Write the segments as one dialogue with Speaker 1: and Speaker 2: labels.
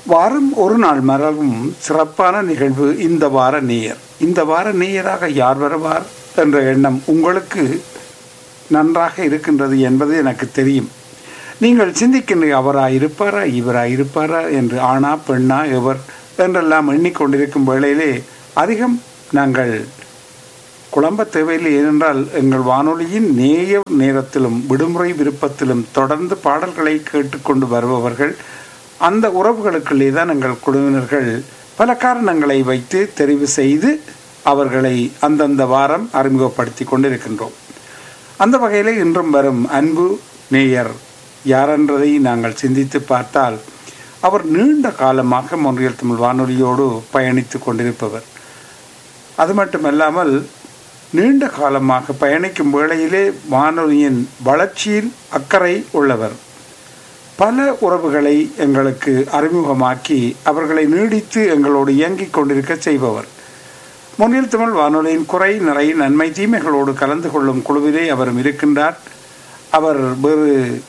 Speaker 1: வாரம் ஒரு நாள் மரபும் சிறப்பான நிகழ்வு இந்த வார நேயர் இந்த வார நேயராக யார் வருவார் என்ற எண்ணம் உங்களுக்கு நன்றாக இருக்கின்றது என்பது எனக்கு தெரியும் நீங்கள் சிந்திக்கின்ற அவரா இருப்பாரா இவரா இருப்பாரா என்று ஆணா பெண்ணா எவர் என்றெல்லாம் எண்ணிக்கொண்டிருக்கும் வேளையிலே அதிகம் நாங்கள் குழம்ப தேவையில்லை ஏனென்றால் எங்கள் வானொலியின் நேய நேரத்திலும் விடுமுறை விருப்பத்திலும் தொடர்ந்து பாடல்களை கேட்டுக்கொண்டு வருபவர்கள் அந்த உறவுகளுக்குள்ளே தான் எங்கள் குழுவினர்கள் பல காரணங்களை வைத்து தெரிவு செய்து அவர்களை அந்தந்த வாரம் அறிமுகப்படுத்தி கொண்டிருக்கின்றோம் அந்த வகையில் இன்றும் வரும் அன்பு நேயர் யாரென்றதை நாங்கள் சிந்தித்து பார்த்தால் அவர் நீண்ட காலமாக மொன்றியல் தமிழ் வானொலியோடு பயணித்து கொண்டிருப்பவர் அது மட்டுமல்லாமல் நீண்ட காலமாக பயணிக்கும் வேளையிலே வானொலியின் வளர்ச்சியில் அக்கறை உள்ளவர் பல உறவுகளை எங்களுக்கு அறிமுகமாக்கி அவர்களை நீடித்து எங்களோடு இயங்கிக் கொண்டிருக்க செய்பவர் முன்னில் தமிழ் வானொலியின் குறை நிறை நன்மை தீமைகளோடு கலந்து கொள்ளும் குழுவிலே அவரும் இருக்கின்றார் அவர் வேறு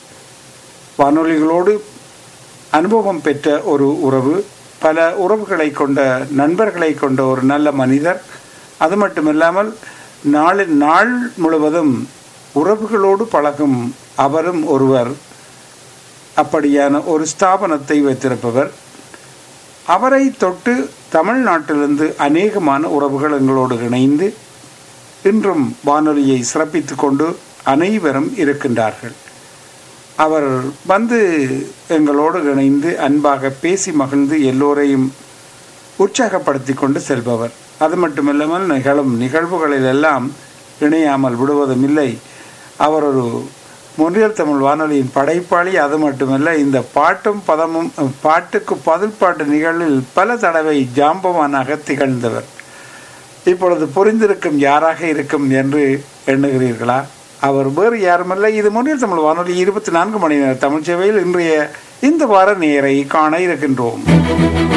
Speaker 1: வானொலிகளோடு அனுபவம் பெற்ற ஒரு உறவு பல உறவுகளை கொண்ட நண்பர்களை கொண்ட ஒரு நல்ல மனிதர் அது மட்டுமில்லாமல் நாளின் நாள் முழுவதும் உறவுகளோடு பழகும் அவரும் ஒருவர் அப்படியான ஒரு ஸ்தாபனத்தை வைத்திருப்பவர் அவரை தொட்டு தமிழ்நாட்டிலிருந்து அநேகமான உறவுகள் எங்களோடு இணைந்து இன்றும் வானொலியை சிறப்பித்து கொண்டு அனைவரும் இருக்கின்றார்கள் அவர் வந்து எங்களோடு இணைந்து அன்பாக பேசி மகிழ்ந்து எல்லோரையும் உற்சாகப்படுத்தி கொண்டு செல்பவர் அது மட்டுமில்லாமல் நிகழும் நிகழ்வுகளில் எல்லாம் இணையாமல் விடுவதும் இல்லை அவர் ஒரு முன்றியல் தமிழ் வானொலியின் படைப்பாளி அது மட்டுமல்ல இந்த பாட்டும் பதமும் பாட்டுக்கு பதில் பாட்டு நிகழ்வில் பல தடவை ஜாம்பவானாக திகழ்ந்தவர் இப்பொழுது புரிந்திருக்கும் யாராக இருக்கும் என்று எண்ணுகிறீர்களா அவர் வேறு யாருமல்ல இது முன்னில் தமிழ் வானொலி இருபத்தி நான்கு மணி நேர தமிழ் சேவையில் இன்றைய இந்த வார நேரை காண இருக்கின்றோம்